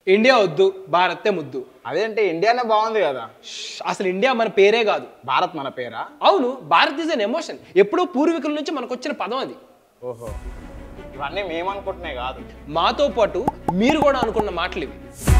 India వద్దు భారతే ముద్దు అదేంటే ఇండియానే బాగుంది కదా ష్, అసలు ఇండియా మన పేరే కాదు భారత్ మన పేరా అవును భారత్ ఇస్ అన్ ఎమోషన్ ఎప్పుడో పూర్వీకుల నుంచి మనకు వచ్చిన పదం అది ఓహో ఇవన్నీ మేము అనుకుంటున్నాయి కాదు మాతో పాటు మీరు కూడా అనుకున్న మాటలు ఇవి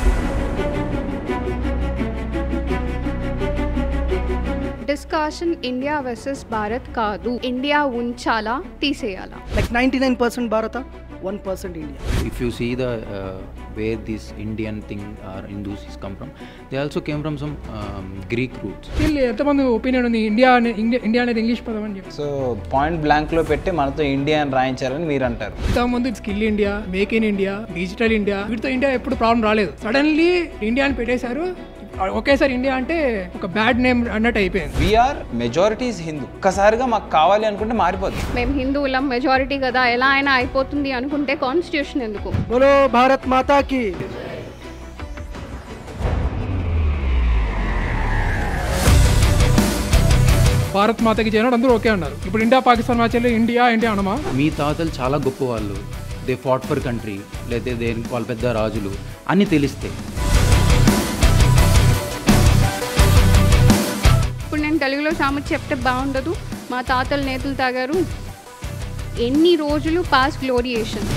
డిస్కషన్ ఇండియా వర్సెస్ భారత్ కాదు ఇండియా ఉంచాలా తీసేయాలా like 99% Bharata, 1% India. if you see the uh, where this Indian thing or Hindus is come from, they also came from some um, Greek roots. Still ఎంతమంది ఒపీనియన్ ఉంది India అనే India India అనేది English పదం అని చెప్పి so point blank లో పెట్టి మనతో ఇండియా అని రాయించారని మీరు అంటారు ఇంతకుముందు skill India make in India digital India వీటితో ఇండియా ఎప్పుడు ప్రాబ్లం రాలేదు సడన్లీ ఇండియా అని పెట్టేశారు ఒకేసారి ఇండియా అంటే ఒక బ్యాడ్ నేమ్ అన్నట్టు అయిపోయింది వీఆర్ మెజారిటీస్ హిందూ ఒక్కసారిగా మాకు కావాలి అనుకుంటే మారిపోతుంది మేము హిందువులం మెజారిటీ కదా ఎలా అయినా అయిపోతుంది అనుకుంటే కాన్స్టిట్యూషన్ ఎందుకు बोलो भारत माता की భారత్ మాతకి చేయడం అందరూ ఓకే అన్నారు ఇప్పుడు India Pakistan match India India అనమా మీ తాతలు చాలా గొప్ప వాళ్ళు దే ఫాట్ ఫర్ కంట్రీ లేదా దేనికి వాళ్ళ పెద్ద రాజులు అన్నీ తెలిస్తే ఇప్పుడు నేను తెలుగులో సామెత చెప్తే బాగుండదు మా తాతలు నేతలు తాగారు ఎన్ని రోజులు పాస్ గ్లోరియేషన్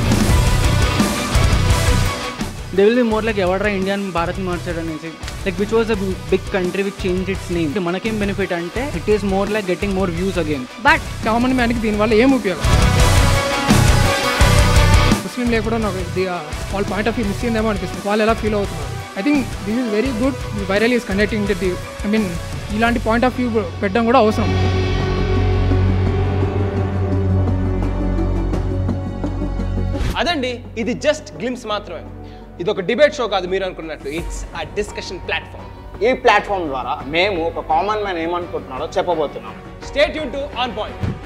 they will be more like ఎవడరా ఇండియన్ భారత్ మార్చాడు అనేసి like which was a big country which change its name మనకేం బెనిఫిట్ అంటే it is more like getting more views again but common మ్యాన్కి దీనివల్ల ఏం ఉపయోగం ముస్లిం లేకుండా నాకు ఇది, ఆ, వాళ్ళ పాయింట్ ఆఫ్ వ్యూ మిస్ అయిందేమో అనిపిస్తుంది వాళ్ళు ఎలా ఫీల్ అవుతున్నారు I think this is very good viral is conducting the I mean ఇలాంటి పాయింట్ ఆఫ్ వ్యూ పెట్టడం కూడా అవసరం అదండి ఇది జస్ట్ గ్లిమ్స్ మాత్రమే ఇది ఒక డిబేట్ షో కాదు మీరు అనుకున్నట్టు ఇట్స్ ఆ డిస్కషన్ ప్లాట్ఫామ్ ఈ ప్లాట్ఫామ్ ద్వారా మేము ఒక కామన్ మ్యాన్ ఏమనుకుంటున్నాడో చెప్పబోతున్నాం స్టేట్ యూన్ టు ఆన్ పాయింట్